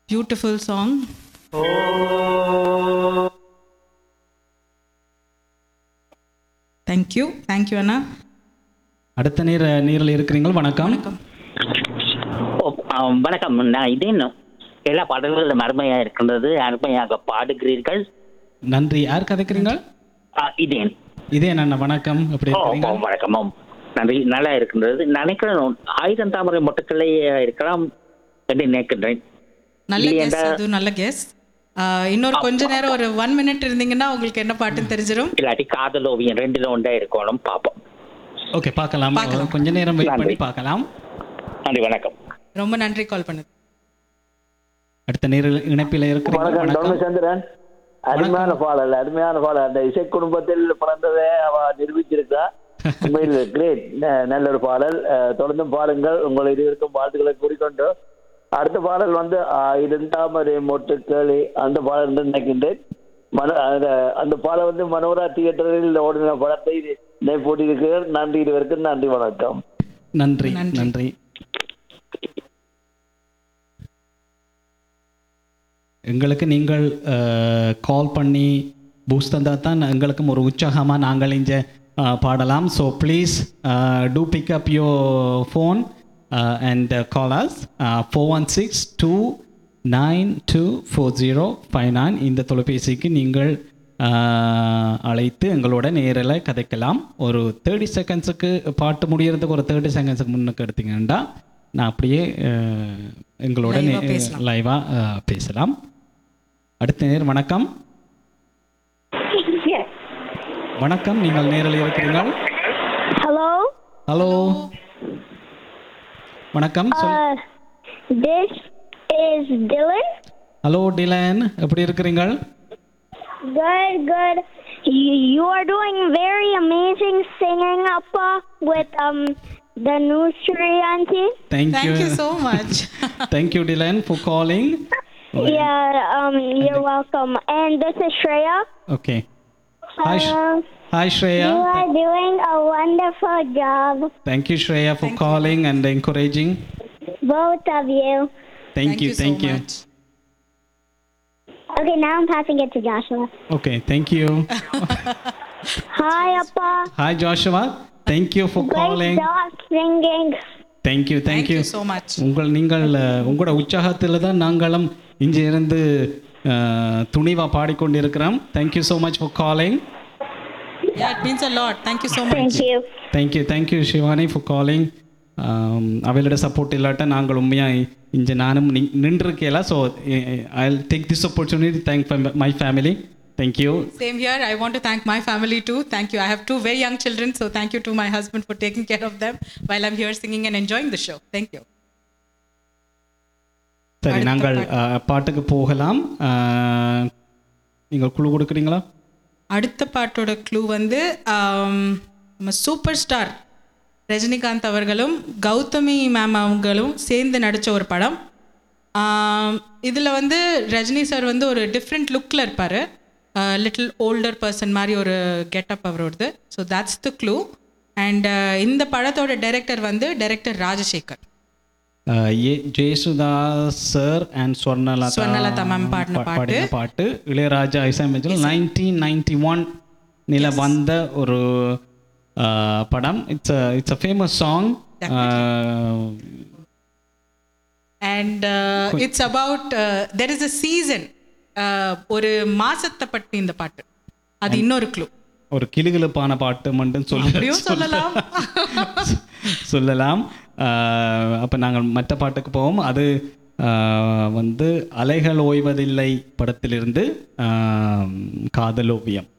Beautiful song thank you thank you அண்ணா அடுத்த நீர் நீரில் இருக்கிறீங்கள் வணக்கம் ஓ, ஆம், வணக்கம் நான் இதே இன்னும் எல்லா பாடல்களும் அருமையா இருக்கின்றது அருமையாக பாடுகிறீர்கள் நன்றி யார் கதைக்கிறீங்க ஆ, இதேன் இதே நான் வணக்கம் எப்படி ஓ, இருக்கிறீங்க ஓ, வணக்கம் ஆம். நன்றி நல்லா இருக்கின்றது நினைக்கிறேன் ஆயிரம் தாமரை மொட்டுக்களே இருக்கலாம் என்று நினைக்கின்றேன் நல்ல இல்லையா, கெஸ் இந்த- அது நல்ல கெஸ் இன்னொரு கொஞ்ச நேரம் ஒரு ஒன் மினிட் இருந்தீங்கன்னா உங்களுக்கு என்ன பாட்டுன்னு தெரிஞ்சிடும் இல்லாட்டி காதல் ஓவியம் ரெண்டுல ஒன்றா இருக்கணும் பார்ப்போம் ஓகே பார்க்கலாம் பார்க்கலாம். கொஞ்ச நேரம் வெயிட் நன்றி. பண்ணி பார்க்கலாம் நன்றி வணக்கம் ரொம்ப நன்றி கால் பண்ணது அடுத்த நீரில் இணைப்பில் இருக்கிறீங்க வணக்கம் வணக்கம் தர்மச்சந்திரன் அருமையான பாடல் அருமையான பாடல் அந்த இசை குடும்பத்தில் பிறந்ததை அவ நிரூபிச்சிருக்கா உண்மையில் கிரேட் நல்ல ஒரு பாடல் அஹ், தொடர்ந்தும் பாடுங்கள் உங்கள் இருவருக்கும் வாழ்த்துக்களை கூறிக்கொண்டு அடுத்த பாடல் வந்து இருந்தாமரை மொட்டுக்களி அந்த பாடல் என்று நினைக்கின்றேன் மன அந்த அந்த பாடல் வந்து மனோரா தியேட்டரில் ஓடின படத்தை போட்டியிருக்கிறேன் நன்றி இருவருக்கும் நன்றி வணக்கம் நன்றி நன்றி. நன்றி எங்களுக்கு நீங்கள் கால் பண்ணி பூஸ்ட் தந்தால் தான் எங்களுக்கும் ஒரு உற்சாகமாக நாங்கள் இங்கே பாடலாம் so please to pick up your phone and call us four one six two nine two four zero five nine இந்த தொலைபேசிக்கு நீங்கள் ஆஹ், அழைத்து எங்களோட நேரில் கதைக்கலாம் ஒரு தேர்ட்டி செகண்ட்ஸுக்கு பாட்டு முடியறதுக்கு ஒரு தேர்ட்டி செகண்ட்ஸுக்கு முன்னுக்கு எடுத்தீங்கன்னா நான் அப்படியே ஆஹ், எங்களோட Live ஆ பேசலாம். லைவாக பேசலாம் அடுத்த நேர் வணக்கம் வணக்கம் நீங்கள் நேரில் இருக்கிறீர்கள் Hello? ஹலோ வணக்கம் சொல் Uh, this is Dylan. Hello Dylan எப்படி இருக்கிறீங்கள் Good, good. You, you are doing very amazing singing, Appa, with um the Nusri auntie. Thank you thank you so much thank you Dylan for calling Yeah, um, you're welcome. And this is Shreya. Okay hi Uh, hi Shreya you are doing a wonderful job, thank you Shreya for calling and encouraging both of you. Thank you so thank you much. Okay, now I'm passing it to Joshua. Okay thank you Hi, Appa. Hi Joshua thank you for Great calling job singing. Thank you thank you thank you so much உங்கள் நீங்கள் அஹ், உங்களோட உற்சாகத்தில் தான் நாங்களும் இங்கே இருந்து அஹ், துணிவா பாடிக்கொண்டிருக்கிறோம் thank you so much for calling Yeah, it means a lot. Thank you so much. Thank you. Thank you thank you Shivani for calling அவளோட சப்போர்ட் இல்லாட்ட நாங்கள் உண்மையாக இங்கே நானும் நி- நின்றுருக்கேல so I take this opportunity thank my family thank you Same here. I want to thank my family too. Thank you. I have two very young children, so thank you to my husband for taking care of them while I'm here singing and enjoying the show. Thank you. சரி அடுத்த நாங்கள் அஹ், பாட்டுக்கு போகலாம் அஹ், நீங்கள் குழு கொடுக்குறீங்களா அடுத்த பாட்டோட க்ளூ வந்து ஆம், நம்ம சூப்பர் ஸ்டார் ரஜினிகாந்த் அவர்களும் கௌதமி மேம் அவங்களும் சேர்ந்து நடித்த ஒரு படம் இதில் வந்து ரஜினி சார் வந்து ஒரு டிஃப்ரெண்ட் லுக்கில் இருப்பார் லிட்டில் ஓல்டர் பர்சன் மாதிரி ஒரு கெட்டப் அவரோடது so that's the clue and இந்த படத்தோட டைரக்டர் வந்து டைரக்டர் ராஜசேகர் அஹ், A Jayasudas sir and Swarnalatha Swarnalatha ma'am பாடின பா- பாடின பாட்டு இளையராஜா இசையமைச்சல் நைன்டீன் நைன்டி ஒன் நில வந்த ஒரு அஹ், படம் it's it's a famous song and it's about there is a season ஒரு மாசத்தை பற்றி இந்த பாட்டு அது இன்னொரு க்ளூ ஒரு கிளுகிளுப்பான பாட்டு மட்டும் சொல்ல அப்படியும் சொல்லலாம் சொல்லலாம் அப்போ நாங்கள் மற்ற பாட்டுக்கு போவோம் அது அஹ், வந்து அலைகள் ஓய்வதில்லை படத்திலிருந்து அஹ், காதல் ஓவியம்